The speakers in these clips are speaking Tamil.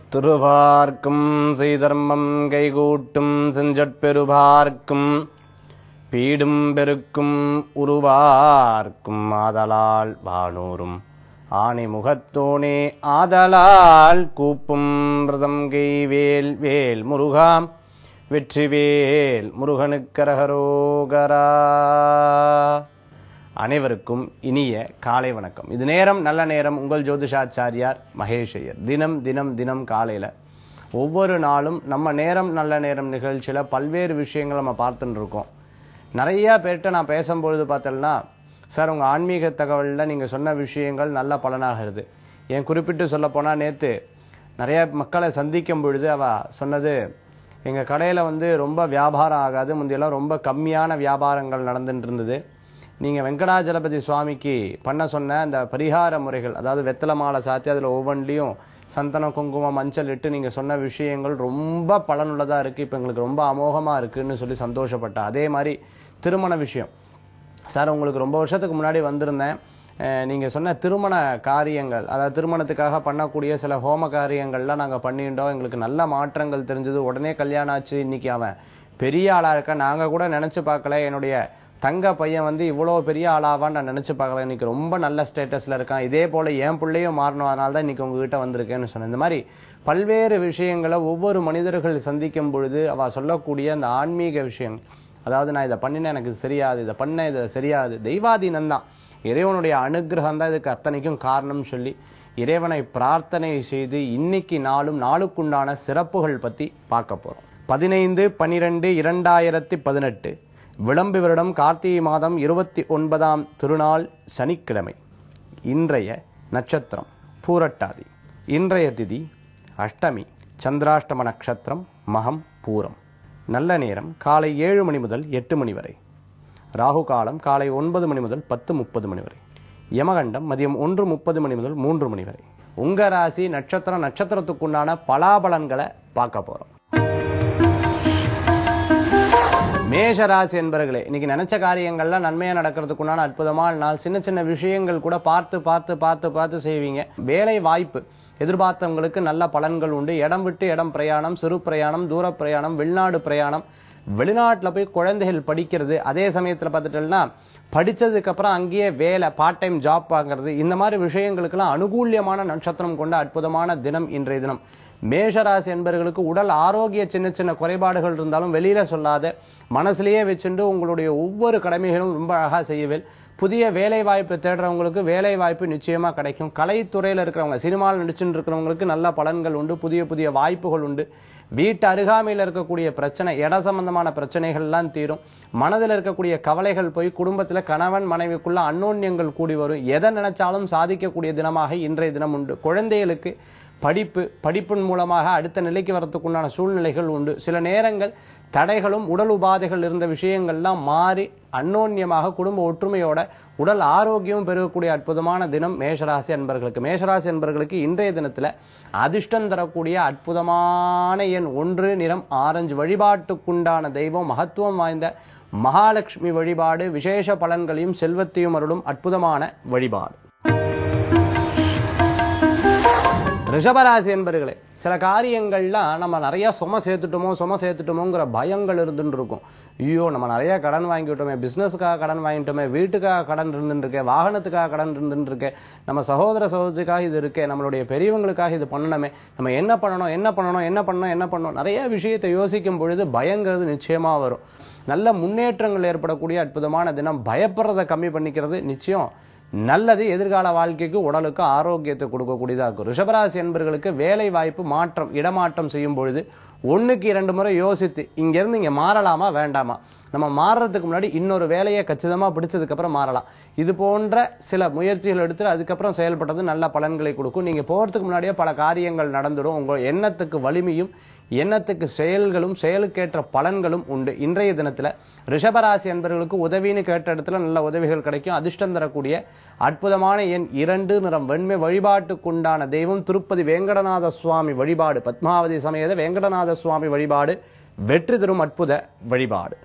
திருவார்க்கும் செய்தர்மம் கைகூட்டும் செஞ்சற்பெருபார்க்கும் பீடும் பெருக்கும் உருவார்க்கும் ஆதலால் வானூரும் ஆணி முகத்தோனே ஆதலால் கூப்பும் பிரதம் கை வேல் வேல் முருகாம் வெற்றிவேல் முருகனுக்கரகரோகரா அனைவருக்கும் இனிய காலை வணக்கம் இது நேரம் நல்ல நேரம் உங்கள் ஜோதிஷாச்சாரியார் மகேஷ் ஐயர் தினம் தினம் தினம் காலையில ஒவ்வொரு நாளும் நம்ம நேரம் நல்ல நேரம் நிகழ்ச்சியில பல்வேறு விஷயங்கள் நம்ம பார்த்துட்டு இருக்கோம் நிறைய பேர்கிட்ட நான் பேசும்பொழுது பார்த்தோம்னா சார் உங்க ஆன்மீக தகவல்ல நீங்க சொன்ன விஷயங்கள் நல்ல பலனாகிறது என் குறிப்பிட்டு சொல்ல போனா நேத்து நிறைய மக்களை சந்திக்கும் பொழுது அவ சொன்னது எங்க கடையில வந்து ரொம்ப வியாபாரம் ஆகாது முந்தையெல்லாம் ரொம்ப கம்மியான வியாபாரங்கள் நடந்துட்டு இருந்தது நீங்க வெங்கடாஜலபதி சுவாமிக்கு பண்ண சொன்ன அந்த பரிகார முறைகள் அதாவது வெத்தலை மாலை சாத்தி அதுல ஒவ்வொன்றிலையும் சந்தனம் குங்குமம் மஞ்சள் இட்டு நீங்க சொன்ன விஷயங்கள் ரொம்ப பலனுள்ளதா இருக்கு இப்ப எங்களுக்கு ரொம்ப அமோகமா இருக்குன்னு சொல்லி சந்தோஷப்பட்டா அதே மாதிரி திருமண விஷயம் சார் உங்களுக்கு ரொம்ப வருஷத்துக்கு முன்னாடி வந்திருந்தேன் அஹ் நீங்க சொன்ன திருமண காரியங்கள் அதாவது திருமணத்துக்காக பண்ணக்கூடிய சில ஹோம காரியங்கள்லாம் நாங்க பண்ணிட்டோம் எங்களுக்கு நல்ல மாற்றங்கள் தெரிஞ்சது உடனே கல்யாணம் ஆச்சு இன்னைக்கு அவன் பெரிய ஆளா இருக்க நாங்க கூட நினைச்சு பார்க்கல என்னுடைய தங்க பையன் வந்து இவ்வளவு பெரிய ஆளாவான்னு நான் நினைச்சு பார்க்கல இன்னைக்கு ரொம்ப நல்ல ஸ்டேட்டஸ்ல இருக்கான் இதே போல என் பிள்ளையும் மாறணும் அதனால தான் இன்னைக்கு உங்ககிட்ட வந்திருக்கேன்னு சொன்னேன் இந்த மாதிரி பல்வேறு விஷயங்களை ஒவ்வொரு மனிதர்கள் சந்திக்கும் பொழுது அவ சொல்லக்கூடிய அந்த ஆன்மீக விஷயம் அதாவது நான் இதை பண்ணினேன் எனக்கு இது சரியாது இதை பண்ண இது சரியாது தெய்வாதீனம் தான் இறைவனுடைய அனுகிரகம் தான் இதுக்கு அத்தனைக்கும் காரணம் சொல்லி இறைவனை பிரார்த்தனை செய்து இன்னைக்கு நாளும் நாளுக்குண்டான சிறப்புகள் பத்தி பார்க்க போறோம் பதினைந்து பனிரெண்டு இரண்டாயிரத்தி பதினெட்டு விளம்பு வருடம் கார்த்திகை மாதம் இருபத்தி ஒன்பதாம் திருநாள் சனிக்கிழமை இன்றைய நட்சத்திரம் பூரட்டாதி இன்றைய திதி அஷ்டமி சந்திராஷ்டம நட்சத்திரம் மகம் பூரம் நல்ல நேரம் காலை ஏழு மணி முதல் எட்டு மணி வரை ராகு காலம் காலை ஒன்பது மணி முதல் பத்து முப்பது மணி வரை யமகண்டம் மதியம் ஒன்று முப்பது மணி முதல் மூன்று மணி வரை உங்க ராசி நட்சத்திரம் நட்சத்திரத்துக்குண்டான பலாபலன்களை பார்க்க போறோம் மேஷ ராசி என்பர்களே இன்னைக்கு நினைச்ச காரியங்கள்லாம் நன்மையா நடக்கிறதுக்குண்டான அற்புதமான நாள் சின்ன சின்ன விஷயங்கள் கூட பார்த்து பார்த்து பார்த்து பார்த்து செய்வீங்க வேலை வாய்ப்பு எதிர்பார்த்தவங்களுக்கு நல்ல பலன்கள் உண்டு இடம் விட்டு இடம் பிரயாணம் சிறு பிரயாணம் தூர பிரயாணம் வெளிநாடு பிரயாணம் வெளிநாட்டுல போய் குழந்தைகள் படிக்கிறது அதே சமயத்துல பார்த்துட்டோம்னா படிச்சதுக்கு அப்புறம் அங்கேயே வேலை பார்ட் டைம் ஜாப் பார்க்கறது இந்த மாதிரி விஷயங்களுக்கெல்லாம் அனுகூல்யமான நட்சத்திரம் கொண்ட அற்புதமான தினம் இன்றைய தினம் மேஷராசி என்பவர்களுக்கு உடல் ஆரோக்கிய சின்ன சின்ன குறைபாடுகள் இருந்தாலும் வெளியில சொல்லாத மனசுலயே வச்சுண்டு உங்களுடைய ஒவ்வொரு கடமைகளும் ரொம்ப அழகா செய்யவேல் புதிய வேலை வாய்ப்பு தேடுறவங்களுக்கு வேலை வாய்ப்பு நிச்சயமா கிடைக்கும் கலைத்துறையில இருக்கிறவங்க சினிமாவில் நடிச்சுட்டு இருக்கிறவங்களுக்கு நல்ல பலன்கள் உண்டு புதிய புதிய வாய்ப்புகள் உண்டு வீட்டு அருகாமையில் இருக்கக்கூடிய பிரச்சனை இட சம்பந்தமான பிரச்சனைகள்லாம் தீரும் மனதில் இருக்கக்கூடிய கவலைகள் போய் குடும்பத்துல கணவன் மனைவிக்குள்ள அன்னோன்யங்கள் கூடி வரும் எதை நினைச்சாலும் சாதிக்கக்கூடிய தினமாக இன்றைய தினம் உண்டு குழந்தைகளுக்கு படிப்பு படிப்பின் மூலமாக அடுத்த நிலைக்கு வரத்துக்குண்டான சூழ்நிலைகள் உண்டு சில நேரங்கள் தடைகளும் உடல் உபாதைகள் இருந்த விஷயங்கள்லாம் மாறி அன்னோன்யமாக குடும்ப ஒற்றுமையோட உடல் ஆரோக்கியம் பெருகக்கூடிய அற்புதமான தினம் மேஷராசி அன்பர்களுக்கு மேஷராசி அன்பர்களுக்கு இன்றைய தினத்துல அதிர்ஷ்டம் தரக்கூடிய அற்புதமான எண் ஒன்று நிறம் ஆரஞ்சு வழிபாட்டுக்குண்டான தெய்வம் மகத்துவம் வாய்ந்த மகாலட்சுமி வழிபாடு விசேஷ பலன்களையும் செல்வத்தையும் அருளும் அற்புதமான வழிபாடு ரிஷபராசி என்பர்களே சில காரியங்கள்லாம் நம்ம நிறைய சும சேர்த்துட்டோமோ சும சேர்த்துட்டோமோங்கிற பயங்கள் இருந்துட்டு இருக்கும் ஐயோ நம்ம நிறைய கடன் வாங்கிவிட்டோமே பிசினஸுக்காக கடன் வாங்கிட்டோமே வீட்டுக்காக கடன் இருந்துட்டு இருக்கேன் வாகனத்துக்காக கடன் இருந்துட்டு இருக்கேன் நம்ம சகோதர சகோதரிக்காக இது இருக்கே நம்மளுடைய பெரியவங்களுக்காக இது பண்ணணுமே நம்ம என்ன பண்ணணும் என்ன பண்ணணும் என்ன பண்ணணும் என்ன பண்ணணும் நிறைய விஷயத்தை யோசிக்கும் பொழுது பயங்கிறது நிச்சயமா வரும் நல்ல முன்னேற்றங்கள் ஏற்படக்கூடிய அற்புதமான தினம் பயப்படுறதை கம்மி பண்ணிக்கிறது நிச்சயம் நல்லது எதிர்கால வாழ்க்கைக்கு உடலுக்கு ஆரோக்கியத்தை கொடுக்கக்கூடியதா இருக்கும் ரிஷபராசி என்பர்களுக்கு வேலை வாய்ப்பு மாற்றம் இடமாற்றம் செய்யும் பொழுது ஒண்ணுக்கு இரண்டு முறை யோசித்து இங்க இருந்து இங்க மாறலாமா வேண்டாமா நம்ம மாறுறதுக்கு முன்னாடி இன்னொரு வேலையை கச்சிதமா பிடிச்சதுக்கு அப்புறம் மாறலாம் இது போன்ற சில முயற்சிகள் எடுத்து அதுக்கப்புறம் செயல்பட்டது நல்ல பலன்களை கொடுக்கும் நீங்க போறதுக்கு முன்னாடியே பல காரியங்கள் நடந்துடும் உங்க எண்ணத்துக்கு வலிமையும் எண்ணத்துக்கு செயல்களும் செயலுக்கேற்ற பலன்களும் உண்டு இன்றைய தினத்துல ரிஷபராசி என்பவர்களுக்கு உதவின்னு கேட்ட இடத்துல நல்ல உதவிகள் கிடைக்கும் அதிர்ஷ்டம் தரக்கூடிய அற்புதமான எண் இரண்டு நிறம் வெண்மை வழிபாட்டுக்குண்டான தெய்வம் திருப்பதி வேங்கடநாத சுவாமி வழிபாடு பத்மாவதி சமேத வேங்கடநாத சுவாமி வழிபாடு வெற்றி தரும் அற்புத வழிபாடு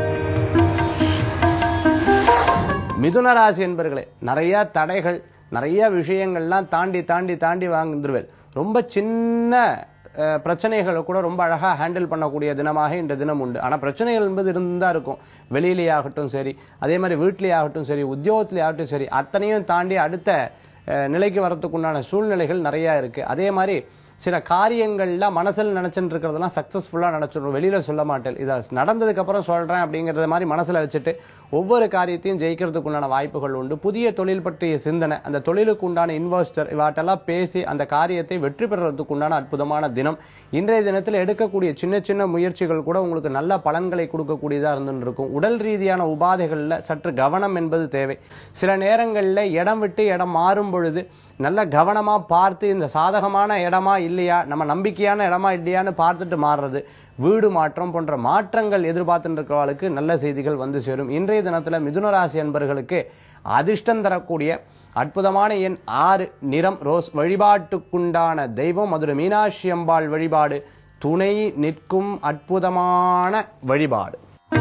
மிதுன ராசி என்பர்களே நிறைய தடைகள் நிறைய விஷயங்கள்லாம் தாண்டி தாண்டி தாண்டி வாங்கிருவேன் ரொம்ப சின்ன அஹ், பிரச்சனைகளை கூட ரொம்ப அழகா ஹேண்டில் பண்ணக்கூடிய தினமாக இந்த தினம் உண்டு ஆனா பிரச்சனைகள் என்பது இருந்தா இருக்கும் வெளியிலே ஆகட்டும் சரி அதே மாதிரி வீட்டிலே ஆகட்டும் சரி உத்தியோகத்திலே ஆகட்டும் சரி அத்தனையும் தாண்டி அடுத்த அஹ், நிலைக்கு வரத்துக்குண்டான சூழ்நிலைகள் நிறைய இருக்கு அதே மாதிரி சில காரியங்கள்ல மனசுல நினைச்சுட்டு இருக்கிறதெல்லாம் சக்சஸ்ஃபுல்லா நடச்சிடும் வெளியில சொல்ல மாட்டேன் இதை நடந்ததுக்கு அப்புறம் சொல்றேன் அப்படிங்கறத மாதிரி மனசுல வச்சுட்டு ஒவ்வொரு காரியத்தையும் ஜெயிக்கிறதுக்கு உண்டான வாய்ப்புகள் உண்டு புதிய தொழில் பற்றிய சிந்தனை அந்த தொழிலுக்கு உண்டான இன்வெஸ்டர் இவாட்டெல்லாம் பேசி அந்த காரியத்தை வெற்றி பெறுறதுக்கு உண்டான அற்புதமான தினம் இன்றைய தினத்தில் எடுக்கக்கூடிய சின்ன சின்ன முயற்சிகள் கூட உங்களுக்கு நல்ல பலன்களை கொடுக்கக்கூடியதா இருந்துட்டு இருக்கும் உடல் ரீதியான உபாதைகள்ல சற்று கவனம் என்பது தேவை சில நேரங்கள்ல இடம் விட்டு இடம் மாறும் பொழுது நல்ல கவனமா பார்த்து இந்த சாதகமான இடமா இல்லையா நம்ம நம்பிக்கையான இடமா இல்லையான்னு பார்த்துட்டு மாறுறது வீடு மாற்றம் போன்ற மாற்றங்கள் எதிர்பார்த்துட்டு இருக்கிறவர்களுக்கு நல்ல செய்திகள் வந்து சேரும் இன்றைய தினத்துல மிதுன ராசி அன்பர்களுக்கு அதிர்ஷ்டம் தரக்கூடிய அற்புதமான எண் ஆறு நிறம் ரோஸ் வழிபாட்டுக்குண்டான தெய்வம் மதுரை மீனாட்சி அம்பாள் வழிபாடு துணை நிற்கும் அற்புதமான வழிபாடு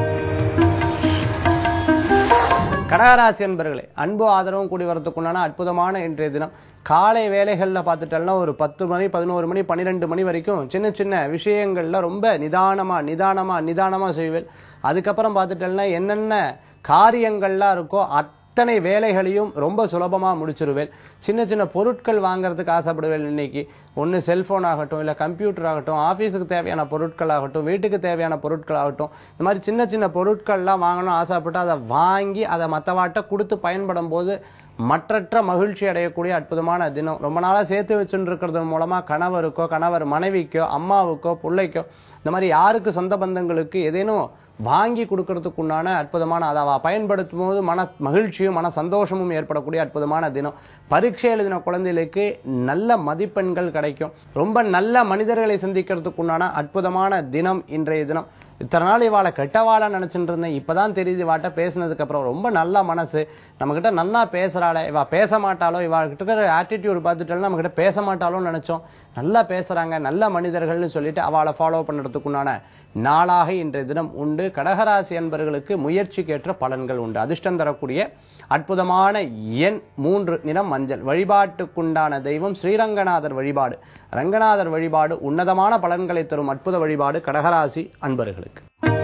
கடகராசி என்பர்களே அன்பு ஆதரவும் கூடி வரதுக்குண்டான அற்புதமான இன்றைய தினம் காலை வேலைகள்ல பார்த்துட்டோம்னா ஒரு பத்து மணி பதினோரு மணி பன்னிரெண்டு மணி வரைக்கும் சின்ன சின்ன விஷயங்கள்ல ரொம்ப நிதானமா நிதானமா நிதானமா செய்வேன் அதுக்கப்புறம் பார்த்துட்டோம்னா என்னென்ன காரியங்கள்லாம் இருக்கோ அத்தனை வேலைகளையும் ரொம்ப சுலபமா முடிச்சிருவேன் சின்ன சின்ன பொருட்கள் வாங்குறதுக்கு ஆசைப்படுவேன் இன்னைக்கு ஒண்ணு செல்போன் ஆகட்டும் இல்ல கம்ப்யூட்டர் ஆகட்டும் ஆபீஸுக்கு தேவையான பொருட்கள் ஆகட்டும் வீட்டுக்கு தேவையான பொருட்கள் ஆகட்டும் இந்த மாதிரி சின்ன சின்ன பொருட்கள்லாம் வாங்கணும் ஆசைப்பட்டு அதை வாங்கி அதை மத்தவாட்ட கொடுத்து பயன்படும் போது மற்றற்ற மகிழ்ச்சி அடையக்கூடிய அற்புதமான தினம் ரொம்ப நாளா சேர்த்து வச்சுட்டு இருக்கிறது மூலமா கணவருக்கோ கணவர் மனைவிக்கோ அம்மாவுக்கோ பிள்ளைக்கோ இந்த மாதிரி யாருக்கு சொந்த பந்தங்களுக்கு ஏதேனும் வாங்கி கொடுக்கறதுக்கு உண்டான அற்புதமான அதை அவ பயன்படுத்தும் போது மன மகிழ்ச்சியும் மன சந்தோஷமும் ஏற்படக்கூடிய அற்புதமான தினம் பரீட்சை எழுதின குழந்தைகளுக்கு நல்ல மதிப்பெண்கள் கிடைக்கும் ரொம்ப நல்ல மனிதர்களை சந்திக்கிறதுக்கு உண்டான அற்புதமான தினம் இன்றைய தினம் இத்தனை நாள் இவாளை கெட்டவாளா நினைச்சிட்டு இருந்தேன் இப்பதான் தெரியுது இவாட்ட பேசினதுக்கு அப்புறம் ரொம்ப நல்ல மனசு நம்ம கிட்ட நல்லா பேசுறாளே இவா பேச மாட்டாளோ இவா கிட்ட இருக்கிற ஆட்டிடியூட் பார்த்துட்டாலும் நம்ம கிட்ட பேச மாட்டாளோன்னு நினைச்சோம் நல்லா பேசுறாங்க நல்ல மனிதர்கள்னு சொல்லிட்டு அவளை ஃபாலோ பண்றதுக்கு உண்டான நாளாக இன்றைய தினம் உண்டு கடகராசி அன்பர்களுக்கு முயற்சிக்கேற்ற பலன்கள் உண்டு அதிர்ஷ்டம் தரக்கூடிய அற்புதமான எண் மூன்று நிறம் மஞ்சள் வழிபாட்டுக்குண்டான தெய்வம் ஸ்ரீரங்கநாதர் வழிபாடு ரங்கநாதர் வழிபாடு உன்னதமான பலன்களை தரும் அற்புத வழிபாடு கடகராசி அன்பர்களுக்கு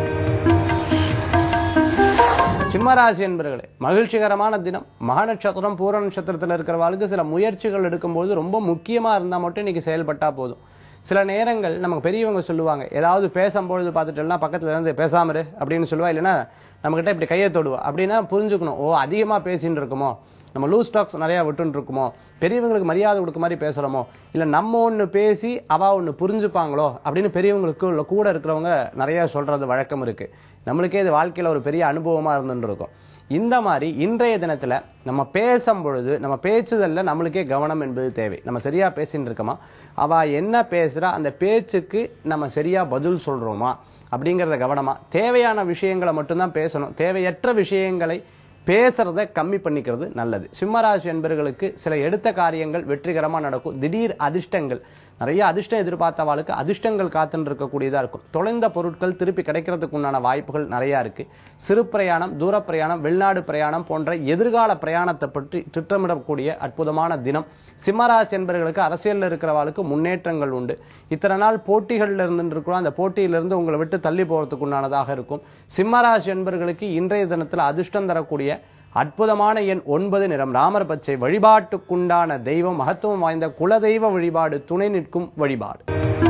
சிம்மராசி என்பர்களே மகிழ்ச்சிகரமான தினம் மக நட்சத்திரம் பூர நட்சத்திரத்தில் இருக்கிறவர்களுக்கு சில முயற்சிகள் எடுக்கும்போது ரொம்ப முக்கியமா இருந்தா மட்டும் இன்னைக்கு செயல்பட்டா போதும் சில நேரங்கள் நமக்கு பெரியவங்க சொல்லுவாங்க ஏதாவது பேசும்பொழுது பார்த்துட்டோம்னா பக்கத்துல இருந்து பேசாம இரு அப்படின்னு சொல்லுவா இல்லைன்னா நம்ம கிட்ட இப்படி கையை தொடுவா அப்படின்னா புரிஞ்சுக்கணும் ஓ அதிகமா பேசின்னு இருக்குமோ நம்ம லூஸ் டாக்ஸ் நிறைய விட்டுன்னு இருக்குமோ பெரியவங்களுக்கு மரியாதை கொடுக்க மாதிரி பேசுறோமோ இல்ல நம்ம ஒண்ணு பேசி அவ ஒண்ணு புரிஞ்சுப்பாங்களோ அப்படின்னு பெரியவங்களுக்கு உள்ள கூட இருக்கிறவங்க நிறைய சொல்றது வழக்கம் இருக்கு நம்மளுக்கே இது வாழ்க்கையில ஒரு பெரிய அனுபவமா இருந்துட்டு இருக்கும் இந்த மாதிரி இன்றைய தினத்துல நம்ம பேசும் பொழுது நம்ம பேச்சுதல்ல நம்மளுக்கே கவனம் என்பது தேவை நம்ம சரியா பேசின்னு இருக்கோமா அவ என்ன பேசுறா அந்த பேச்சுக்கு நம்ம சரியா பதில் சொல்றோமா அப்படிங்கறத கவனமா தேவையான விஷயங்களை மட்டும்தான் பேசணும் தேவையற்ற விஷயங்களை பேசுறத கம்மி பண்ணிக்கிறது நல்லது சிம்மராசி என்பர்களுக்கு சில எடுத்த காரியங்கள் வெற்றிகரமா நடக்கும் திடீர் அதிர்ஷ்டங்கள் நிறைய அதிர்ஷ்டம் எதிர்பார்த்தவாளுக்கு அதிர்ஷ்டங்கள் காத்துன்னு இருக்கக்கூடியதா இருக்கும் தொலைந்த பொருட்கள் திருப்பி கிடைக்கிறதுக்கு உண்டான வாய்ப்புகள் நிறைய இருக்கு சிறு பிரயாணம் தூர பிரயாணம் வெளிநாடு பிரயாணம் போன்ற எதிர்கால பிரயாணத்தை பற்றி திட்டமிடக்கூடிய அற்புதமான தினம் சிம்மராசி என்பவர்களுக்கு அரசியல்ல இருக்கிறவாளுக்கு முன்னேற்றங்கள் உண்டு இத்தனை நாள் போட்டிகள்ல இருந்து இருக்கிறோம் அந்த போட்டியிலிருந்து உங்களை விட்டு தள்ளி போறதுக்கு உண்டானதாக இருக்கும் சிம்மராசி என்பவர்களுக்கு இன்றைய தினத்துல அதிர்ஷ்டம் தரக்கூடிய அற்புதமான எண் ஒன்பது நிறம் ராமர் பச்சை வழிபாட்டுக்குண்டான தெய்வம் மகத்துவம் வாய்ந்த குலதெய்வ வழிபாடு துணை நிற்கும் வழிபாடு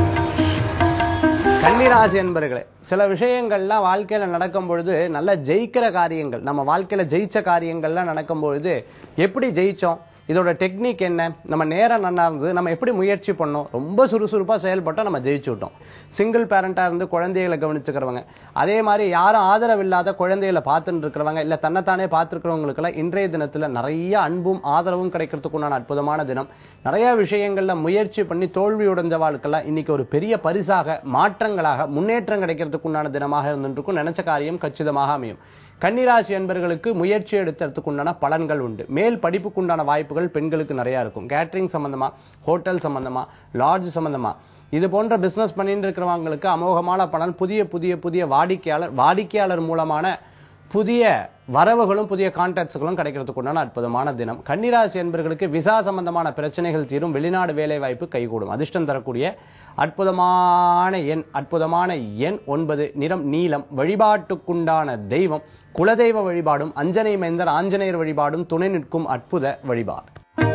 கன்னிராசி என்பர்களே சில விஷயங்கள்லாம் வாழ்க்கையில நடக்கும் பொழுது நல்லா ஜெயிக்கிற காரியங்கள் நம்ம வாழ்க்கையில ஜெயிச்ச காரியங்கள்லாம் நடக்கும் பொழுது எப்படி ஜெயிச்சோம் இதோட டெக்னிக் என்ன நம்ம நேரம் நல்லா இருந்தது நம்ம எப்படி முயற்சி பண்ணோம் ரொம்ப சுறுசுறுப்பா செயல்பட்டா நம்ம ஜெயிச்சு விட்டோம் சிங்கிள் பேரண்டா இருந்து குழந்தைகளை கவனிச்சுக்கிறவங்க அதே மாதிரி யாரும் ஆதரவு இல்லாத குழந்தைகளை பார்த்துட்டு இருக்கிறவங்க இல்ல தன்னைத்தானே பார்த்துருக்கிறவங்களுக்கெல்லாம் இன்றைய தினத்துல நிறைய அன்பும் ஆதரவும் கிடைக்கிறதுக்கு உண்டான அற்புதமான தினம் நிறைய விஷயங்கள்ல முயற்சி பண்ணி தோல்வி உடைஞ்சவாளுக்கெல்லாம் இன்னைக்கு ஒரு பெரிய பரிசாக மாற்றங்களாக முன்னேற்றம் கிடைக்கிறதுக்கு உண்டான தினமாக இருந்துருக்கும் நினைச்ச காரியம் கச்சிதமாக அமையும் கன்னிராசி என்பர்களுக்கு முயற்சி எடுத்ததுக்கு உண்டான பலன்கள் உண்டு மேல் படிப்புக்குண்டான வாய்ப்புகள் பெண்களுக்கு நிறைய இருக்கும் கேட்டரிங் சம்பந்தமா ஹோட்டல் சம்பந்தமா லாட்ஜ் சம்பந்தமா இது போன்ற பிசினஸ் பண்ணிட்டு இருக்கிறவங்களுக்கு அமோகமான பலன் புதிய புதிய புதிய வாடிக்கையாளர் வாடிக்கையாளர் மூலமான புதிய வரவுகளும் புதிய கான்டாக்ட்ஸ்களும் கிடைக்கிறதுக்கு உண்டான அற்புதமான தினம் கன்னிராசி என்பர்களுக்கு விசா சம்பந்தமான பிரச்சனைகள் தீரும் வெளிநாடு வேலை வாய்ப்பு கைகூடும் அதிர்ஷ்டம் தரக்கூடிய அற்புதமான எண் அற்புதமான எண் ஒன்பது நிறம் நீலம் வழிபாட்டுக்குண்டான தெய்வம் குலதெய்வ வழிபாடும் அஞ்சனை மைந்தர் ஆஞ்சநேயர் வழிபாடும் துணை நிற்கும் அற்புத வழிபாடு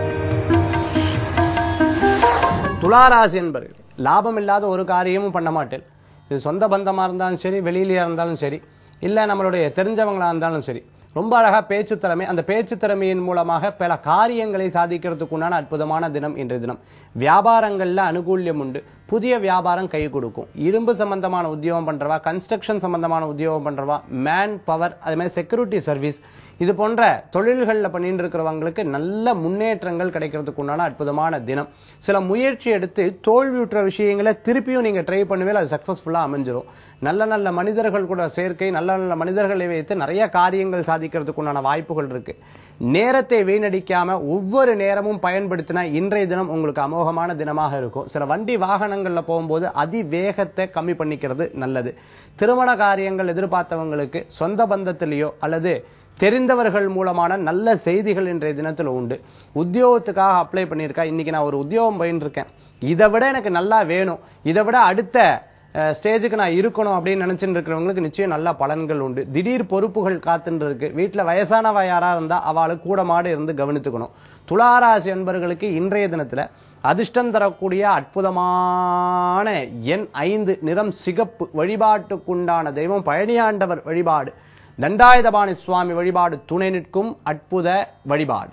துளாராசி என்பர்கள் லாபம் இல்லாத ஒரு காரியமும் பண்ண மாட்டேன் இது சொந்த பந்தமா இருந்தாலும் சரி வெளியிலயா இருந்தாலும் சரி இல்ல நம்மளுடைய தெரிஞ்சவங்களா இருந்தாலும் சரி ரொம்ப அழகா பேச்சு திறமை அந்த பேச்சு திறமையின் மூலமாக பல காரியங்களை சாதிக்கிறதுக்கு உண்டான அற்புதமான தினம் இன்றைய தினம் வியாபாரங்கள்ல அனுகூல்யம் உண்டு புதிய வியாபாரம் கை கொடுக்கும் இரும்பு சம்பந்தமான உத்தியோகம் பண்றவா கன்ஸ்ட்ரக்ஷன் சம்பந்தமான உத்தியோகம் பண்றவா மேன் பவர் அதே மாதிரி செக்யூரிட்டி சர்வீஸ் இது போன்ற தொழில்களில் பண்ணிட்டு இருக்கிறவங்களுக்கு நல்ல முன்னேற்றங்கள் கிடைக்கிறதுக்கு உண்டான அற்புதமான தினம் சில முயற்சி எடுத்து தோல்வியுற்ற விஷயங்களை திருப்பியும் நீங்க ட்ரை பண்ணுவேல் அது சக்சஸ்ஃபுல்லா அமைஞ்சிரும் நல்ல நல்ல மனிதர்கள் கூட சேர்க்கை நல்ல நல்ல மனிதர்களை வைத்து நிறைய காரியங்கள் சாதிக்கிறதுக்கு உண்டான வாய்ப்புகள் இருக்கு நேரத்தை வீணடிக்காம ஒவ்வொரு நேரமும் பயன்படுத்தினா இன்றைய தினம் உங்களுக்கு அமோகமான தினமாக இருக்கும் சில வண்டி வாகனங்கள்ல போகும்போது அதிவேகத்தை கம்மி பண்ணிக்கிறது நல்லது திருமண காரியங்கள் எதிர்பார்த்தவங்களுக்கு சொந்த பந்தத்திலேயோ அல்லது தெரிந்தவர்கள் மூலமான நல்ல செய்திகள் இன்றைய தினத்துல உண்டு உத்தியோகத்துக்காக அப்ளை பண்ணியிருக்கா இன்னைக்கு நான் ஒரு உத்தியோகம் பயின்று இருக்கேன் இதை விட எனக்கு நல்லா வேணும் இதை விட அடுத்த ஸ்டேஜுக்கு நான் இருக்கணும் அப்படின்னு நினைச்சுட்டு இருக்கிறவங்களுக்கு நிச்சயம் நல்ல பலன்கள் உண்டு திடீர் பொறுப்புகள் காத்துட்டு இருக்கு வீட்டுல வயசானவ யாரா இருந்தா அவளுக்கு கூட மாடு இருந்து கவனித்துக்கணும் துளாராசி என்பவர்களுக்கு இன்றைய தினத்துல அதிர்ஷ்டம் தரக்கூடிய அற்புதமான எண் ஐந்து நிறம் சிகப்பு வழிபாட்டுக்குண்டான தெய்வம் பழனியாண்டவர் வழிபாடு தண்டாயுதபாணி சுவாமி வழிபாடு துணை நிற்கும் அற்புத வழிபாடு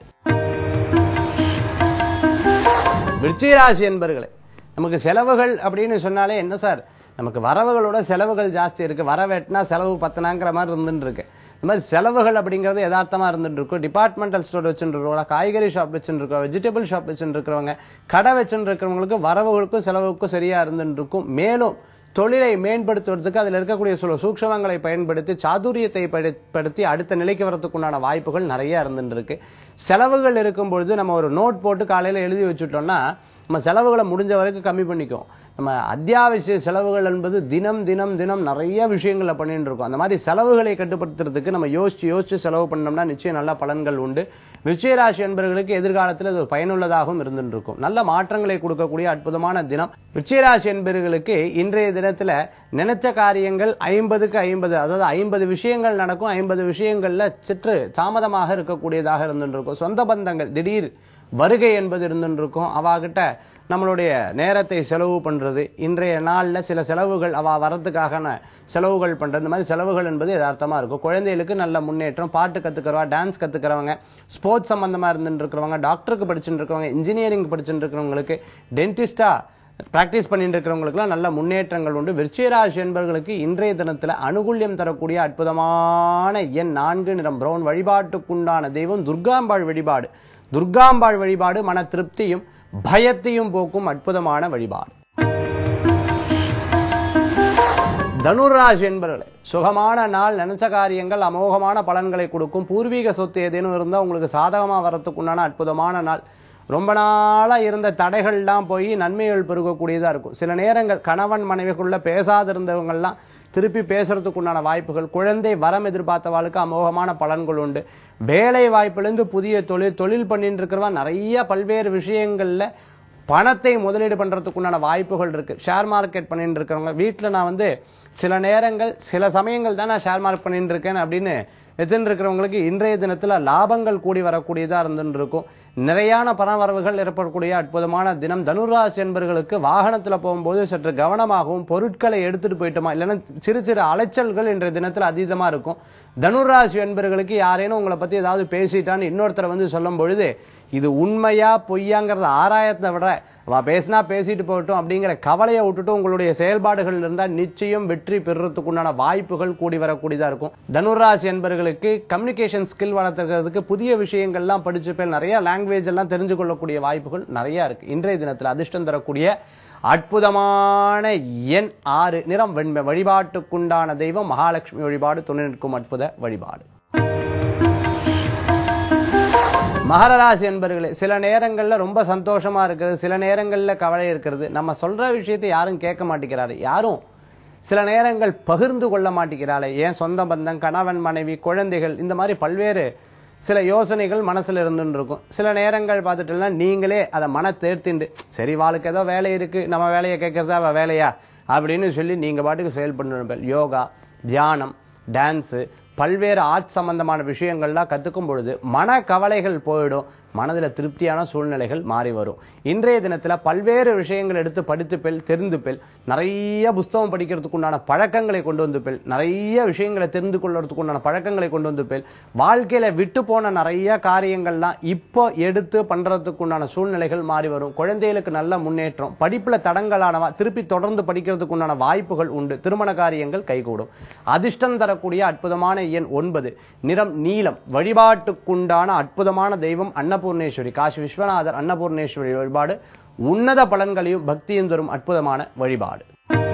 விருச்சிகராசி என்பர்களே நமக்கு செலவுகள் அப்படின்னு சொன்னாலே என்ன சார் நமக்கு வரவுகளோட செலவுகள் ஜாஸ்தி இருக்கு வர வெட்டினா செலவு பத்தனாங்கிற மாதிரி இருந்துட்டு இருக்கு இந்த மாதிரி செலவுகள் அப்படிங்கிறது யதார்த்தமா இருந்துட்டு இருக்கும் டிபார்ட்மெண்டல் ஸ்டோர் வச்சுட்டு இருக்கவங்க காய்கறி ஷாப் வச்சுட்டு இருக்கவங்க வெஜிடபிள் ஷாப் வச்சுட்டு இருக்கிறவங்க கடை வச்சுட்டு இருக்கிறவங்களுக்கு வரவுகளுக்கும் செலவுக்கும் சரியா இருந்துட்டு இருக்கும் மேலும் தொழிலை மேம்படுத்துவதற்கு அதில் இருக்கக்கூடிய சில சூக்ஷமங்களை பயன்படுத்தி சாதுரியத்தை பயன்படுத்தி அடுத்த நிலைக்கு வரதுக்குண்டான வாய்ப்புகள் நிறைய இருந்துட்டு இருக்கு செலவுகள் இருக்கும் பொழுது நம்ம ஒரு நோட் போட்டு காலையில எழுதி வச்சுட்டோம்னா நம்ம செலவுகளை முடிஞ்ச வரைக்கும் கம்மி பண்ணிக்கும் நம்ம அத்தியாவசிய செலவுகள் என்பது தினம் தினம் தினம் நிறைய விஷயங்களை பண்ணிட்டு இருக்கோம் அந்த மாதிரி செலவுகளை கட்டுப்படுத்துறதுக்கு நம்ம யோசிச்சு யோசிச்சு செலவு பண்ணோம்னா நிச்சயம் நல்ல பலன்கள் உண்டு விஜயராசி என்பவர்களுக்கு எதிர்காலத்தில் இது ஒரு பயனுள்ளதாகவும் இருந்துட்டு இருக்கும் நல்ல மாற்றங்களை கொடுக்கக்கூடிய அற்புதமான தினம் விஜயராசி என்பவர்களுக்கு இன்றைய தினத்துல நினைச்ச காரியங்கள் ஐம்பதுக்கு ஐம்பது அதாவது ஐம்பது விஷயங்கள் நடக்கும் ஐம்பது விஷயங்கள்ல சிற்று தாமதமாக இருக்கக்கூடியதாக இருந்துட்டு இருக்கும் சொந்த பந்தங்கள் திடீர் வருகை என்பது இருந்துட்டு இருக்கும் அவாகிட்ட நம்மளுடைய நேரத்தை செலவு பண்றது இன்றைய நாள்ல சில செலவுகள் அவ வரதுக்காக செலவுகள் பண்றது இந்த மாதிரி செலவுகள் என்பது யதார்த்தமா இருக்கும் குழந்தைகளுக்கு நல்ல முன்னேற்றம் பாட்டு கத்துக்கிறவா டான்ஸ் கத்துக்கிறவங்க ஸ்போர்ட்ஸ் சம்பந்தமா இருந்துட்டு இருக்கிறவங்க டாக்டருக்கு படிச்சுட்டு இருக்கிறவங்க இன்ஜினியரிங் படிச்சுட்டு இருக்கிறவங்களுக்கு டென்டிஸ்டா பிராக்டிஸ் பண்ணிட்டு இருக்கிறவங்களுக்குலாம் நல்ல முன்னேற்றங்கள் உண்டு விருச்சிகராசி என்பவர்களுக்கு இன்றைய தினத்துல அனுகூல்யம் தரக்கூடிய அற்புதமான எண் நான்கு நிறம் பிரவுன் வழிபாட்டுக்குண்டான தெய்வம் துர்காம்பாள் வழிபாடு துர்காம்பாள் வழிபாடு மன திருப்தியும் பயத்தையும் போக்கும் அற்புதமான வழிபாடு தனுராசி என்பவர்களே சுகமான நாள் நினைச்ச காரியங்கள் அமோகமான பலன்களை கொடுக்கும் பூர்வீக சொத்து ஏதேனும் இருந்தா உங்களுக்கு சாதகமா வரத்துக்குண்டான அற்புதமான நாள் ரொம்ப நாளா இருந்த தடைகள்லாம் போய் நன்மைகள் பெருகக்கூடியதா இருக்கும் சில நேரங்கள் கணவன் மனைவிக்குள்ள பேசாதிருந்தவங்கள்லாம் திருப்பி பேசுறதுக்குண்டான வாய்ப்புகள் குழந்தை வரம் எதிர்பார்த்தவாளுக்கு அமோகமான பலன்கள் உண்டு வேலை வாய்ப்பிலிருந்து புதிய தொழில் தொழில் பண்ணிட்டு இருக்கிறவா நிறைய பல்வேறு விஷயங்கள்ல பணத்தை முதலீடு பண்றதுக்குண்டான வாய்ப்புகள் இருக்கு ஷேர் மார்க்கெட் பண்ணிட்டு இருக்கிறவங்க வீட்டுல நான் வந்து சில நேரங்கள் சில சமயங்கள் தான் நான் ஷேர் மார்க் பண்ணிட்டு இருக்கேன் அப்படின்னு வச்சுட்டு இருக்கிறவங்களுக்கு இன்றைய தினத்துல லாபங்கள் கூடி வரக்கூடியதா இருந்துட்டு இருக்கும் நிறையான பணவரவுகள் ஏற்படக்கூடிய அற்புதமான தினம் தனுராசி என்பவர்களுக்கு வாகனத்துல போகும்போது சற்று கவனமாகவும் பொருட்களை எடுத்துட்டு போயிட்டோமா இல்லைன்னா சிறு சிறு அலைச்சல்கள் இன்றைய தினத்துல அதீதமா இருக்கும் தனுராசி என்பவர்களுக்கு யாரேனும் உங்களை பத்தி ஏதாவது பேசிட்டான்னு இன்னொருத்தரை வந்து சொல்லும் பொழுது இது உண்மையா பொய்யாங்கிறத ஆராயத்தை விட அவ பேசினா பேசிட்டு போகட்டும் அப்படிங்கிற கவலையை விட்டுட்டு உங்களுடைய செயல்பாடுகள் இருந்தா நிச்சயம் வெற்றி பெறுறதுக்குண்டான வாய்ப்புகள் கூடி வரக்கூடியதா இருக்கும் தனுராசி என்பவர்களுக்கு கம்யூனிகேஷன் ஸ்கில் வளர்த்துக்கிறதுக்கு புதிய விஷயங்கள்லாம் படிச்சு பேர் நிறைய லாங்குவேஜ் எல்லாம் தெரிஞ்சு கொள்ளக்கூடிய வாய்ப்புகள் நிறைய இருக்கு இன்றைய தினத்துல அதிர்ஷ்டம் தரக்கூடிய அற்புதமான எண் ஆறு நிறம் வெண்மை வழிபாட்டுக்குண்டான தெய்வம் மகாலட்சுமி வழிபாடு துணை நிற்கும் அற்புத வழிபாடு மகர ராசி என்பர்களே சில நேரங்கள்ல ரொம்ப சந்தோஷமா இருக்கிறது சில நேரங்கள்ல கவலை இருக்கிறது நம்ம சொல்ற விஷயத்தை யாரும் கேட்க மாட்டேங்கிறாரு யாரும் சில நேரங்கள் பகிர்ந்து கொள்ள மாட்டேங்கிறாளே ஏன் சொந்த பந்தம் கணவன் மனைவி குழந்தைகள் இந்த மாதிரி பல்வேறு சில யோசனைகள் மனசுல இருந்துன்னு இருக்கும் சில நேரங்கள் பார்த்துட்டோம்னா நீங்களே அதை மன தேர்த்திண்டு சரி வாளுக்கு ஏதோ வேலை இருக்கு நம்ம வேலையை கேட்கறதா அவ வேலையா அப்படின்னு சொல்லி நீங்க பாட்டுக்கு செயல்படணும் யோகா தியானம் டான்ஸு பல்வேறு ஆர்ட் சம்பந்தமான விஷயங்கள்லாம் கத்துக்கும் பொழுது மன கவலைகள் போயிடும் மனதுல திருப்தியான சூழ்நிலைகள் மாறி வரும் இன்றைய தினத்துல பல்வேறு விஷயங்கள் எடுத்து படித்து பெல் தெரிந்து பெல் நிறைய புஸ்தகம் படிக்கிறதுக்கு உண்டான பழக்கங்களை கொண்டு வந்து பெல் நிறைய விஷயங்களை தெரிந்து கொள்றதுக்கு உண்டான பழக்கங்களை கொண்டு வந்து பெல் வாழ்க்கையில விட்டு போன நிறைய காரியங்கள்லாம் இப்போ எடுத்து பண்றதுக்கு உண்டான சூழ்நிலைகள் மாறி வரும் குழந்தைகளுக்கு நல்ல முன்னேற்றம் படிப்புல தடங்கலானவா திருப்பி தொடர்ந்து படிக்கிறதுக்கு உண்டான வாய்ப்புகள் உண்டு திருமண காரியங்கள் கைகூடும் அதிர்ஷ்டம் தரக்கூடிய அற்புதமான எண் ஒன்பது நிறம் நீலம் வழிபாட்டுக்குண்டான அற்புதமான தெய்வம் அன்னபூர்ணேஸ்வரி காசி விஸ்வநாதர் அன்னபூர்ணேஸ்வரி வழிபாடு உன்னத பலன்களையும் பக்தியும் தரும் அற்புதமான வழிபாடு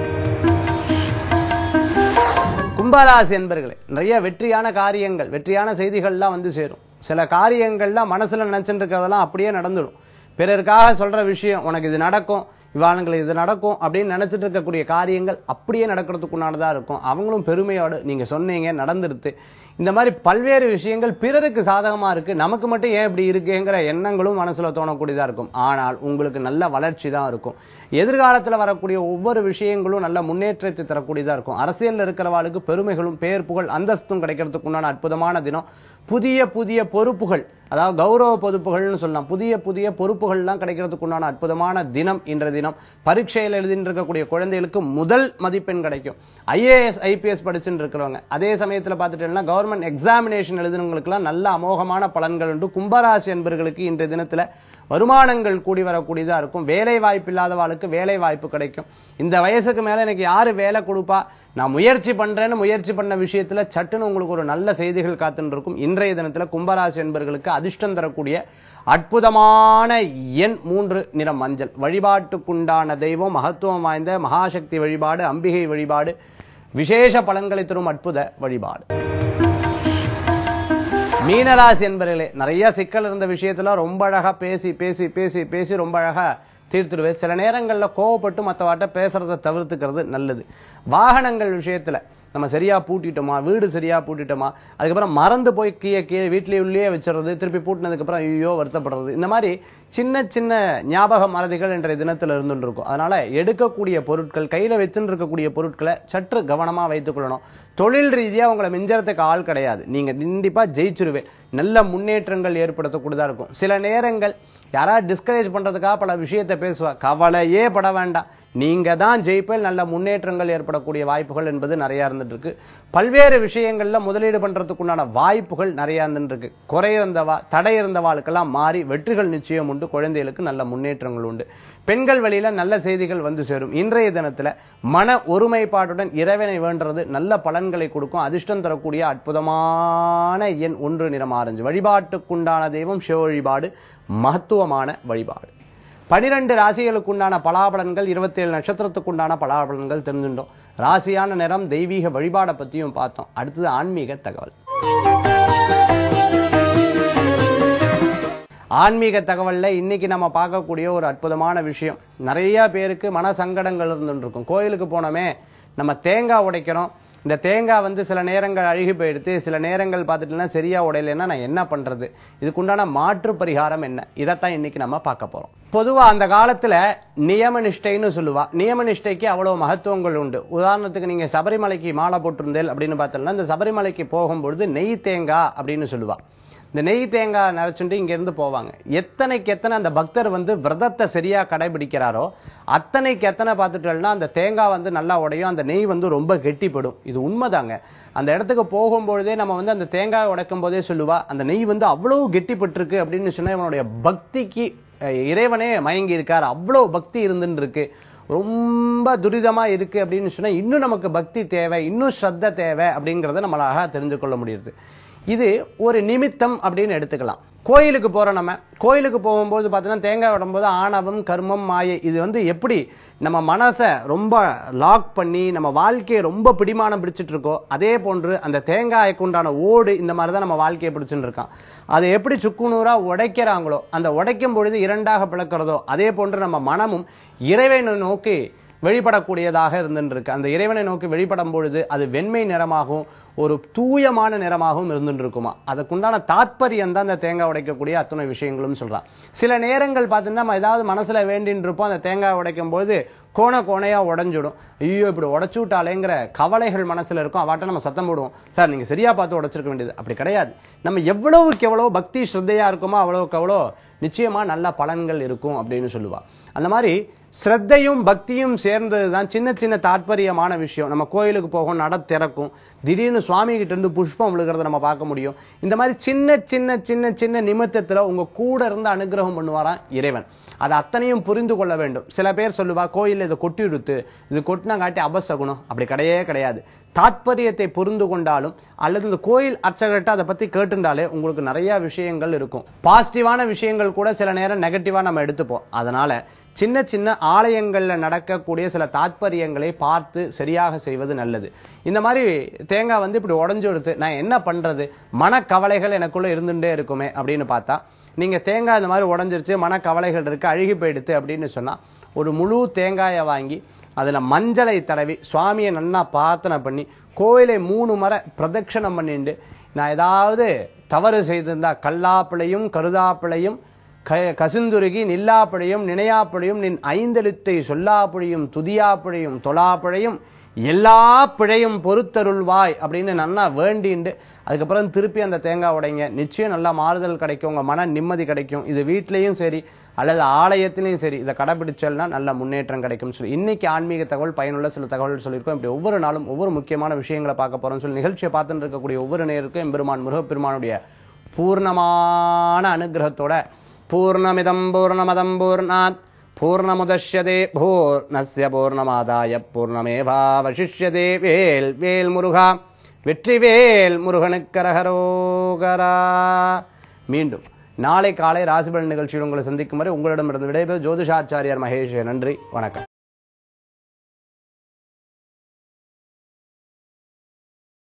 கும்பராசி என்பர்களே நிறைய வெற்றியான காரியங்கள் வெற்றியான செய்திகள்லாம் வந்து சேரும் சில காரியங்கள்லாம் மனசுல நினைச்சுட்டு இருக்கிறதெல்லாம் அப்படியே நடந்துடும் பிறருக்காக சொல்ற விஷயம் உனக்கு இது நடக்கும் இவாளுங்களுக்கு இது நடக்கும் அப்படின்னு நினைச்சிட்டு இருக்கக்கூடிய காரியங்கள் அப்படியே நடக்கிறதுக்குண்டானதா இருக்கும் அவங்களும் பெருமையோடு நீங்க சொன்னீங்க நடந்துருது இந்த மாதிரி பல்வேறு விஷயங்கள் பிறருக்கு சாதகமா இருக்கு நமக்கு மட்டும் ஏன் இப்படி இருக்குங்கிற எண்ணங்களும் மனசுல தோணக்கூடியதா இருக்கும் ஆனால் உங்களுக்கு நல்ல வளர்ச்சி தான் இருக்கும் எதிர்காலத்துல வரக்கூடிய ஒவ்வொரு விஷயங்களும் நல்ல முன்னேற்றத்தை தரக்கூடியதா இருக்கும் அரசியல்ல இருக்கிறவாளுக்கு பெருமைகளும் பேர் புகழ் அந்தஸ்தும் கிடைக்கிறதுக்கு உண்டான அற்புதமான தினம் புதிய புதிய பொறுப்புகள் அதாவது கௌரவ பொறுப்புகள்னு சொல்லலாம் புதிய புதிய பொறுப்புகள்லாம் கிடைக்கிறதுக்கு உண்டான அற்புதமான தினம் இன்ற தினம் பரீட்சையில் எழுதிட்டு இருக்கக்கூடிய குழந்தைகளுக்கு முதல் மதிப்பெண் கிடைக்கும் ஐஏஎஸ் ஐபிஎஸ் படிச்சுட்டு இருக்கிறவங்க அதே சமயத்துல பார்த்துட்டீங்கன்னா கவர்மெண்ட் எக்ஸாமினேஷன் எழுதுனவங்களுக்குலாம் நல்ல அமோகமான பலன்கள் உண்டு கும்பராசி என்பர்களுக்கு இன்றைய தினத்துல வருமானங்கள் கூடி வரக்கூடியதா இருக்கும் வேலை வாய்ப்பு இல்லாதவாளுக்கு வேலை வாய்ப்பு கிடைக்கும் இந்த வயசுக்கு மேல எனக்கு யாரு வேலை கொடுப்பா நான் முயற்சி பண்றேன்னு முயற்சி பண்ண விஷயத்துல சட்டுன்னு உங்களுக்கு ஒரு நல்ல செய்திகள் காத்துன்னு இருக்கும் இன்றைய தினத்துல கும்பராசி என்பர்களுக்கு அதிர்ஷ்டம் தரக்கூடிய அற்புதமான எண் மூன்று நிறம் மஞ்சள் வழிபாட்டுக்குண்டான தெய்வம் மகத்துவம் வாய்ந்த மகாசக்தி வழிபாடு அம்பிகை வழிபாடு விசேஷ பலன்களை தரும் அற்புத வழிபாடு மீனராசி என்பர்களே நிறைய சிக்கல் இருந்த விஷயத்துல ரொம்ப அழகா பேசி பேசி பேசி பேசி ரொம்ப அழகா தீர்த்துடுவேன் சில நேரங்கள்ல கோவப்பட்டு மற்றவாட்ட பேசுறதை தவிர்த்துக்கிறது நல்லது வாகனங்கள் விஷயத்துல நம்ம சரியா பூட்டிட்டோமா வீடு சரியா பூட்டிட்டோமா அதுக்கப்புறம் மறந்து போய் கீழே கீழே வீட்லயே உள்ளே வச்சிடுறது திருப்பி பூட்டினதுக்கு அப்புறம் ஐயோ வருத்தப்படுறது இந்த மாதிரி சின்ன சின்ன ஞாபக மறதிகள் என்ற தினத்துல இருந்துட்டு இருக்கும் அதனால எடுக்கக்கூடிய பொருட்கள் கையில வச்சுட்டு இருக்கக்கூடிய பொருட்களை சற்று கவனமா வைத்துக் கொள்ளணும் தொழில் ரீதியா உங்களை மிஞ்சறதுக்கு ஆள் கிடையாது நீங்க கண்டிப்பா ஜெயிச்சிருவேன் நல்ல முன்னேற்றங்கள் ஏற்படுத்தக்கூடியதா இருக்கும் சில நேரங்கள் யாராவது டிஸ்கரேஜ் பண்றதுக்காக பல விஷயத்தை பேசுவா கவலையே பட வேண்டாம் நீங்க தான் ஜெயிப்பில் நல்ல முன்னேற்றங்கள் ஏற்படக்கூடிய வாய்ப்புகள் என்பது நிறைய இருந்துட்டு இருக்கு பல்வேறு விஷயங்கள்ல முதலீடு பண்றதுக்குண்டான வாய்ப்புகள் நிறைய இருந்துட்டு இருக்கு குறை இருந்தவா தடை இருந்தவாளுக்கெல்லாம் மாறி வெற்றிகள் நிச்சயம் உண்டு குழந்தைகளுக்கு நல்ல முன்னேற்றங்கள் உண்டு பெண்கள் வழியில நல்ல செய்திகள் வந்து சேரும் இன்றைய தினத்துல மன ஒருமைப்பாட்டுடன் இறைவனை வேண்டுறது நல்ல பலன்களை கொடுக்கும் அதிர்ஷ்டம் தரக்கூடிய அற்புதமான எண் ஒன்று நிறம் ஆரஞ்சு வழிபாட்டுக்குண்டான தெய்வம் சிவ வழிபாடு மகத்துவமான வழிபாடு பனிரெண்டு ராசிகளுக்குண்டான பலாபலன்கள் இருபத்தி ஏழு நட்சத்திரத்துக்குண்டான பலாபலன்கள் தெரிஞ்சுட்டோம் ராசியான நிறம் தெய்வீக வழிபாடை பத்தியும் பார்த்தோம் அடுத்தது ஆன்மீக தகவல் ஆன்மீக தகவல்ல இன்னைக்கு நம்ம பார்க்கக்கூடிய ஒரு அற்புதமான விஷயம் நிறைய பேருக்கு மன சங்கடங்கள் இருந்துட்டு இருக்கும் கோயிலுக்கு போனோமே நம்ம தேங்காய் உடைக்கிறோம் இந்த தேங்காய் வந்து சில நேரங்கள் அழுகி போயிடுத்து சில நேரங்கள் பார்த்துட்டுனா சரியா உடையலைன்னா நான் என்ன பண்றது இதுக்குண்டான மாற்று பரிகாரம் என்ன இதைத்தான் இன்னைக்கு நம்ம பார்க்க போறோம் பொதுவா அந்த காலத்துல நியம நிஷ்டைன்னு சொல்லுவா நியம நிஷ்டைக்கு அவ்வளவு மகத்துவங்கள் உண்டு உதாரணத்துக்கு நீங்க சபரிமலைக்கு மாலை போட்டிருந்தேல் அப்படின்னு பார்த்தோம்னா இந்த சபரிமலைக்கு போகும்பொழுது நெய் தேங்காய் அப்படின்னு சொல்லுவா இந்த நெய் தேங்காய் நினைச்சுட்டு இங்க இருந்து போவாங்க எத்தனைக்கு எத்தனை அந்த பக்தர் வந்து விரதத்தை சரியா கடைபிடிக்கிறாரோ அத்தனைக்கு எத்தனை பார்த்துட்டோம்னா அந்த தேங்காய் வந்து நல்லா உடையும் அந்த நெய் வந்து ரொம்ப கெட்டிப்படும் இது உண்மைதாங்க அந்த இடத்துக்கு போகும்பொழுதே நம்ம வந்து அந்த தேங்காய் உடைக்கும் போதே சொல்லுவா அந்த நெய் வந்து அவ்வளவு கெட்டிப்பட்டிருக்கு அப்படின்னு சொன்னா இவனுடைய பக்திக்கு அஹ், இறைவனே மயங்கி இருக்கார் அவ்வளவு பக்தி இருந்துன்னு இருக்கு ரொம்ப துரிதமா இருக்கு அப்படின்னு சொன்னா இன்னும் நமக்கு பக்தி தேவை இன்னும் ஸ்ரத்த தேவை அப்படிங்கறத நம்மளாக தெரிஞ்சு கொள்ள முடியுது இது ஒரு நிமித்தம் அப்படின்னு எடுத்துக்கலாம் கோயிலுக்கு போறோம் நம்ம கோயிலுக்கு போகும்போது பார்த்தீங்கன்னா தேங்காய் விடும்போது ஆணவம் கர்மம் மாயை இது வந்து எப்படி நம்ம மனசை ரொம்ப லாக் பண்ணி நம்ம வாழ்க்கையை ரொம்ப பிடிமானம் பிடிச்சிட்டு இருக்கோ அதே போன்று அந்த தேங்காய்க்கு உண்டான ஓடு இந்த மாதிரி தான் நம்ம வாழ்க்கையை பிடிச்சுட்டு இருக்கான் அதை எப்படி சுக்குநூறா உடைக்கிறாங்களோ அந்த உடைக்கும் பொழுது இரண்டாக பிளக்கிறதோ அதே போன்று நம்ம மனமும் இறைவனை நோக்கி வெளிப்படக்கூடியதாக இருந்துருக்கு அந்த இறைவனை நோக்கி வெளிப்படும் பொழுது அது வெண்மை நிறமாகவும் ஒரு தூயமான நிறமாகவும் இருந்துட்டு இருக்குமா அதுக்குண்டான தாத்பரியம் தான் அந்த தேங்காய் உடைக்கக்கூடிய அத்தனை விஷயங்களும் சொல்றான் சில நேரங்கள் பார்த்தீங்கன்னா நம்ம ஏதாவது மனசுல வேண்டின்னு இருப்போம் அந்த தேங்காய் உடைக்கும் பொழுது கோண கோணையா உடைஞ்சிடும் ஐயோ இப்படி உடைச்சு விட்டாலேங்கிற கவலைகள் மனசுல இருக்கும் அவாட்ட நம்ம சத்தம் போடுவோம் சார் நீங்க சரியா பார்த்து உடைச்சிருக்க வேண்டியது அப்படி கிடையாது நம்ம எவ்வளவுக்கு எவ்வளவு பக்தி ஸ்ரத்தையா இருக்குமோ அவ்வளவுக்கு அவ்வளோ நிச்சயமா நல்ல பலன்கள் இருக்கும் அப்படின்னு சொல்லுவா அந்த மாதிரி ஸ்ரத்தையும் பக்தியும் சேர்ந்தது தான் சின்ன சின்ன தாற்பயமான விஷயம் நம்ம கோயிலுக்கு போகும் நட திறக்கும் திடீர்னு சுவாமி கிட்ட இருந்து புஷ்பம் விழுகிறத நம்ம பார்க்க முடியும் இந்த மாதிரி சின்ன சின்ன சின்ன சின்ன நிமித்தத்துல உங்க கூட இருந்து அனுகிரகம் பண்ணுவாராம் இறைவன் அதை அத்தனையும் புரிந்து கொள்ள வேண்டும் சில பேர் சொல்லுவா கோயில்ல இதை கொட்டி எடுத்து இது கொட்டினா காட்டி அபசகுணம் அப்படி கிடையவே கிடையாது தாத்பரியத்தை புரிந்து கொண்டாலும் அல்லது இந்த கோயில் அர்ச்சகர்கிட்ட அதை பத்தி கேட்டுண்டாலே உங்களுக்கு நிறைய விஷயங்கள் இருக்கும் பாசிட்டிவான விஷயங்கள் கூட சில நேரம் நெகட்டிவா நம்ம எடுத்துப்போம் அதனால சின்ன சின்ன ஆலயங்கள்ல நடக்கக்கூடிய சில தாத்பரியங்களை பார்த்து சரியாக செய்வது நல்லது இந்த மாதிரி தேங்காய் வந்து இப்படி உடஞ்சு எடுத்து நான் என்ன பண்றது மனக்கவலைகள் எனக்குள்ள இருந்துட்டே இருக்குமே அப்படின்னு பார்த்தா நீங்க தேங்காய் இந்த மாதிரி உடஞ்சிருச்சு மனக்கவலைகள் இருக்கு அழுகி போயிடுத்து அப்படின்னு சொன்னா ஒரு முழு தேங்காயை வாங்கி அதுல மஞ்சளை தடவி சுவாமியை நன்னா பிரார்த்தனை பண்ணி கோயிலை மூணு முறை பிரதட்சணம் பண்ணிட்டு நான் ஏதாவது தவறு செய்திருந்தா கல்லாப்பிளையும் கருதாப்பிளையும் க கசுந்துருகி நில்லாப்பிழையும் நினையாப்பிழையும் நின் ஐந்தெழுத்தை சொல்லாப்பிழையும் துதியாப்பிழையும் தொலாப்பிழையும் எல்லா பிழையும் பொறுத்தருள்வாய் அப்படின்னு நல்லா வேண்டிண்டு அதுக்கப்புறம் திருப்பி அந்த தேங்காய் உடைங்க நிச்சயம் நல்லா மாறுதல் கிடைக்கும் உங்க மன நிம்மதி கிடைக்கும் இது வீட்லயும் சரி அல்லது ஆலயத்திலையும் சரி இதை கடைபிடிச்சல்னா நல்ல முன்னேற்றம் கிடைக்கும் சொல்லி இன்னைக்கு ஆன்மீக தகவல் பயனுள்ள சில தகவல் சொல்லியிருக்கோம் இப்படி ஒவ்வொரு நாளும் ஒவ்வொரு முக்கியமான விஷயங்களை பார்க்க போறோம் சொல்லி நிகழ்ச்சியை பார்த்துட்டு இருக்கக்கூடிய ஒவ்வொரு நேருக்கும் எம்பெருமான் முருகப்பெருமானுடைய பூர்ணமான அனுகிரகத்தோட பூர்ணமிதம் பூர்ணமதம் பூர்ணாத் பூர்ணமுதஷ்யதே பூர்ணஸ்ய பூர்ணமாதாய பூர்ணமேவாவசிஷ்யதே வேல் வேல் முருகா வெற்றிவேல் முருகனுக்கரகரோகரா மீண்டும் நாளை காலை ராசிபலன் நிகழ்ச்சியில் உங்களை சந்திக்கும் வரை உங்களிடமிருந்து விடைபெறும் ஜோதிஷாச்சாரியார் மகேஷ் நன்றி வணக்கம்